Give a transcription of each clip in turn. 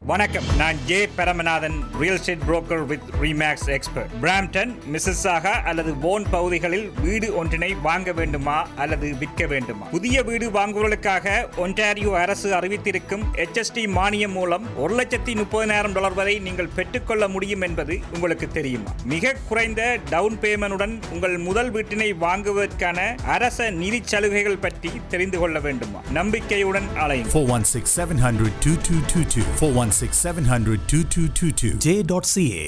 வணக்கம் நான் J Paramanathan real estate broker with Remax expert Brampton Mississauga அல்லது போன் பகுதிகளில் வீடு ஒன்றினை வாங்க வேண்டுமா அல்லது விற்க வேண்டுமா புதிய வீடு வாங்குவதற்காக ஒன்டாரியோ அரசு அறிவித்திருக்கும் HST மானியம் மூலம் ஒரு லட்சத்தி முப்பதினாயிரம் டாலர் வரை நீங்கள் பெற்றுக்கொள்ள முடியும் என்பது உங்களுக்கு தெரியுமா மிக குறைந்த டவுன் பேமெண்டுடன் உங்கள் முதல் வீட்டினை வாங்குவதற்கான அரச நிதி சலுகைகள் பற்றி தெரிந்து கொள்ள வேண்டுமா நம்பிக்கையுடன் அலையும் 416 700 2222. 416 700 2222. J.ca.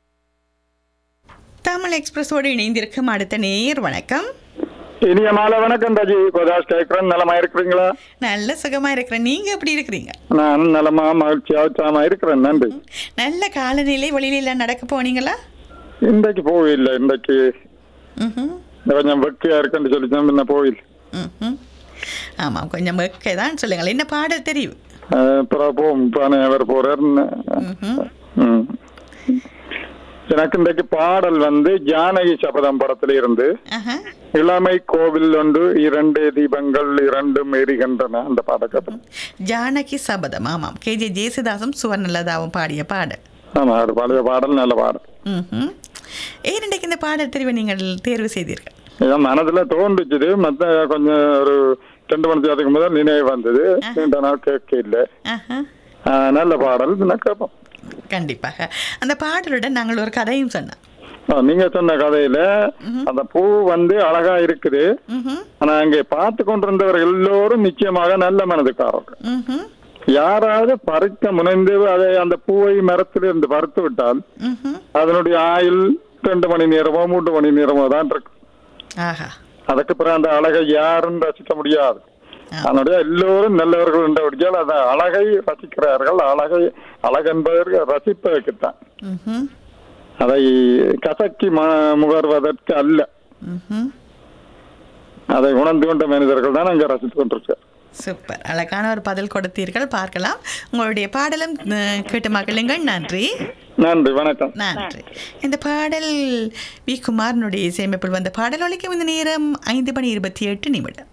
தமிழ் எக்ஸ்பிரஸோடு இணைந்திருக்கும் அடுத்த நேர் வணக்கம் இனிய மாலை வணக்கம் ராஜி கோதாஸ் கேட்கிறேன் நலமா இருக்கிறீங்களா நல்ல சுகமா இருக்கிறேன் நீங்க எப்படி இருக்கிறீங்க நான் நலமா மகிழ்ச்சியா உற்சாகமா இருக்கிறேன் நன்றி நல்ல காலநிலை வெளியில எல்லாம் நடக்க போனீங்களா இன்றைக்கு போயில்லை இன்றைக்கு ம்ஹும். கொஞ்சம் வெக்கையா இருக்குன்னு சொல்லி தான் முன்ன போயில் ம்ஹும். ஆமாம் கொஞ்சம் வெக்கை தான் சொல்லுங்கள் என்ன பாடல் தெரியும் அப்புறம் போம் பானை அவர் போறாருன்னு ம்ஹும். ம். எனக்கு இன்றைக்கு பாடல் வந்து ஜானகி சபதம் படத்துல இருந்து ஆஹா. இளமை கோவில் ஒன்று இரண்டு தீபங்கள் இரண்டும் எரிகின்றன அந்த பாடக்கதை ஜானகி சபதம் ஆமாம் கேஜே ஜேசுதாசும் சுவர்ணலதாவும் பாடிய பாடல் ஆமா அது பழைய பாடல் நல்ல பாடல் ம்ஹும். ஏன் இன்றைக்கு இந்த பாடல் தெரிவை நீங்கள் தேர்வு செய்தீர்கள் என் மனதுல தோன்றுச்சுது மத்த கொஞ்சம் ஒரு ரெண்டு மணி நேரத்துக்கு முதல் நினைவு வந்தது நீண்ட நாள் கேட்க இல்லை ஆஹா. ஆஹ் நல்ல பாடல் நான் கேட்போம் கண்டிப்பாக அந்த பாடலுடன் நாங்கள் ஒரு கதையும் சொன்னோம் ஆஹ் நீங்க சொன்ன கதையில அந்த பூ வந்து அழகா இருக்குது ம்ஹும். ஆனா அங்கே பார்த்து கொண்டிருந்தவர் எல்லோரும் நிச்சயமாக நல்ல மனதுக்காரர்கள் ம்ஹும். யாராவது பறிக்க முனைந்து அதை அந்த பூவை மரத்திலிருந்து பறித்து விட்டால் ம்ஹும். அதனுடைய ஆயுள் ரெண்டு மணி நேரமோ மூன்று மணி நேரமோ தான் இருக்கு ஆஹா அதுக்கு பிறகு அந்த அழகை யாரும் ரசிக்க முடியாது ஆ. அதனுடைய எல்லோரும் நல்லவர்கள் என்றபடியால் அந்த அழகை ரசிக்கிறார்கள் அழகை அழகென்பதற்கு ரசிப்பதற்குத்தான் ம்ஹும். அதை கசக்கி ம- முகர்வதற்கு அல்ல ம்ஹும். அதை உணர்ந்து கொண்ட மனிதர்கள் தான் அங்கே ரசித்துக் கொண்டிருக்கார் சூப்பர் அழகான ஒரு பதில் கொடுத்தீர்கள் பார்க்கலாம் உங்களுடைய பாடலும் அஹ், கேட்டு மகிழுங்கள் நன்றி நன்றி வணக்கம் நன்றி இந்த பாடல் வி குமாரனுடைய இசையமைப்பில் வந்த பாடல் ஒலிக்கும் இந்த நேரம் ஐந்து மணி இருபத்தி எட்டு நிமிடம்